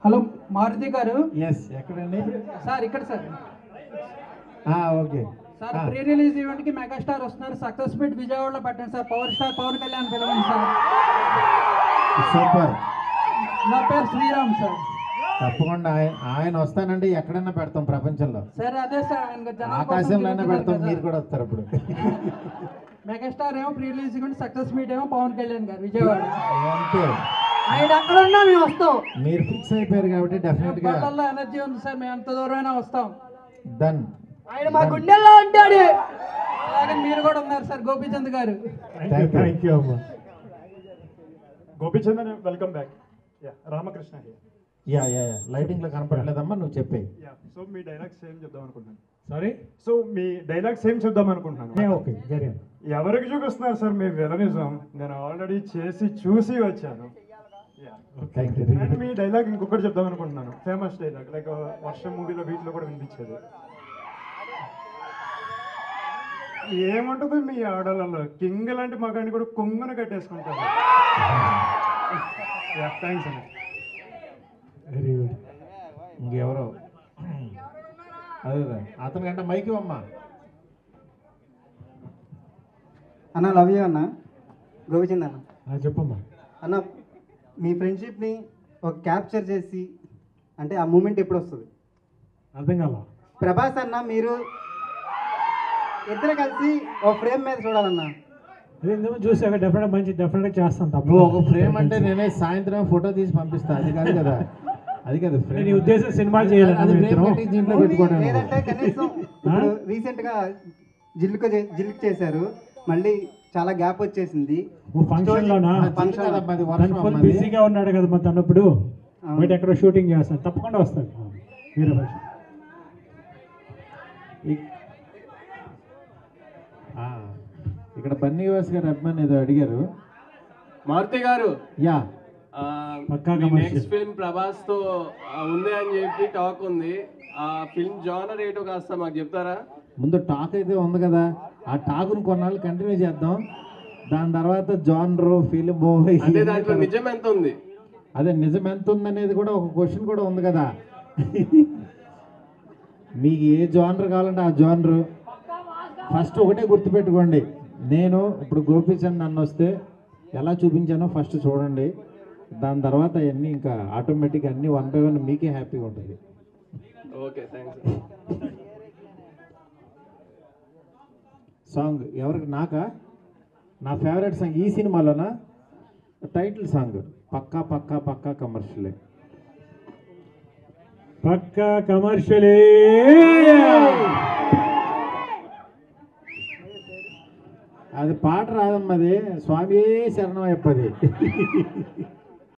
Hello Maruti గారు yes ఎక్కడండి sir ఇక్కడ సార్ ఆ, ఓకే సార్ ఆ, ప్రీ రిలీజ్ ఈవెంట్ కి మెగాస్టార్ వస్తున్నారు సక్సెస్ మీట్ విజయవాడలో పెట్టండి sir power star Pawan Kalyan పిలవండి సార్ సూపర్ నా పేరు శ్రీరామ్ సార్ తప్పకుండా ఆయన ఆయన వస్తానంటే ఎక్కడైనా పెడతాం ప్రపంచంలో సార్ అదే సార్ ఆయన జనాల కోసం ఆకాశంలోనే తిరుగుతున్నారు పెడతాం కదా. మీరు కూడా వస్తారు అప్పుడు మెగాస్టార్ ఏమో pre release event success meet ఏమో పవన్ కళ్యాణ్ గారు విజయవాడ అంతే ఆయన అక్కడ ఉన్నా మేము వస్తాం మీరు ఫిక్స్ అయిపోయారు కాబట్టి డెఫినెట్ గా పళ్ళల్లో ఎనర్జీ ఉంది సార్ మేము ఎంత దూరమైనా వస్తాం డన్ ఆయన మా గుండెల్లో ఉంటాడు అలాగే మీరు కూడా ఉన్నారు సార్ గోపీచంద్ గారు థ్యాంక్ యూ థ్యాంక్ యూ అమ్మా గోపిచందన్ welcome back yeah Ramakrishna here yeah yeah yeah lighting లో కనపడలేదమ్మా నువ్వు చెప్పేయి యా సో మీ డైలాగ్ సేమ్ చెప్దాం అనుకుంటున్నాను సారీ సో మీ డైలాగ్ సేమ్ చెప్దాం అనుకుంటున్నాను ఓకే జరిగింది ఎవరికి చూపిస్తున్నారు సార్ మీ విలనిజం నేను ఆల్రెడీ చేసి చూసి వచ్చాను Yeah. థ్యాంక్ యూ And మీ డైలాగ్ ఇంకొకటి చెప్దాం అనుకుంటున్నాను ఫేమస్ డైలాగ్ లైక్ వర్షం మూవీలో వీటిలో కూడా వినిపించేది ఏముంటుంది మీ ఆడలలో కింగ్ లాంటి మగాన్ని కూడా కొంగున కట్టేసుకుంటారు థ్యాంక్స్ అండి వెరీ గుడ్ ఇంకెవరో అదే అదే అతనికంటే మైకి అమ్మా అన్న లవ్ యూ అన్న గోవిచంద్ అన్న చెప్పమ్మా అన్న మీ ఫ్రెండ్షిప్ని ఒక క్యాప్చర్ చేసి అంటే ఆ మూమెంట్ ఎప్పుడు వస్తుంది అర్థం కాల ప్రభాస్ అన్న మీరు ఇద్దరు కలిసి ఒక ఫ్రేమ్ మీద చూడాలన్న అదే ఇంతకు చూసాక డెఫినెట్ మంచి డెఫినెట్ చేస్తాను తప్ప నువ్వు ఒక ఫ్రేమ్ అంటే నేనే సాయంత్రం ఫోటో తీసి పంపిస్తా అది కాదు కదా అది కాదు అంటే frame. నీ ఉద్దేశం సినిమా చేయాలి అది ఫ్రేమ్ కట్టి దీంట్లో పెట్టుకోవడం లేదంటే కనీసం ఇప్పుడు రీసెంట్గా జిల్లుకు చే- జిల్లుకు చేశారు మళ్ళీ చాలా గ్యాప్ వచ్చేసింది ఫంక్షన్ లోనా ఫంక్షన్ లో. అది తను వర్షం ఫుల్ అమ్మది. బిజీగా ఉన్నాడు కదా మరి తన్నప్పుడు అవును. బయట ఎక్కడ షూటింగ్ చేస్తాను తప్పకుండా వస్తాడు వీరే భాష ఇక్- ఆ, ఇక్కడ బన్నీవాస్ గారు అభిమాని ఏదో అడిగారు మారుతి గారు యా పక్కా commercial. నెక్స్ట్ ఫిల్మ్ ప్రభాస్ తో ఆ, ఉంది అని చెప్పి టాక్ ఉంది ఆ ఫిల్మ్ జానర్ ఏంటో కాస్త మాకు చెప్తారా ముందు టాక్ అయితే ఉంది కదా ఆ టాక్ను కొన్నాళ్ళు కంటిన్యూ చేద్దాం దాని తర్వాత జాన్రో ఫిలిం అంటే దాంట్లో నిజం ఎంత ఉంది అదే నిజం ఎంత ఉందనేది కూడా ఒక క్వశ్చన్ కూడా ఉంది కదా మీకు ఏ జానర్ కావాలంటే ఆ జానర్ ఫస్ట్ ఒకటే గుర్తుపెట్టుకోండి నేను ఇప్పుడు గోపీచంద్ నన్ను వస్తే ఎలా చూపించానో ఫస్ట్ చూడండి దాని తర్వాత అవన్నీ ఇంకా ఆటోమేటిక్ అన్నీ వన్ బై వన్ మీకే హ్యాపీగా ఉంటుంది ఓకే థ్యాంక్స్ సాంగ్ ఎవరికి నాకా నా ఫేవరెట్ సాంగ్ ఈ సినిమాలోనా టైటిల్ సాంగ్ పక్కా పక్కా పక్కా కమర్షియలే పక్కా కమర్షియలే అది పాట రాదమ్మది స్వామి శరణం అయ్యప్పది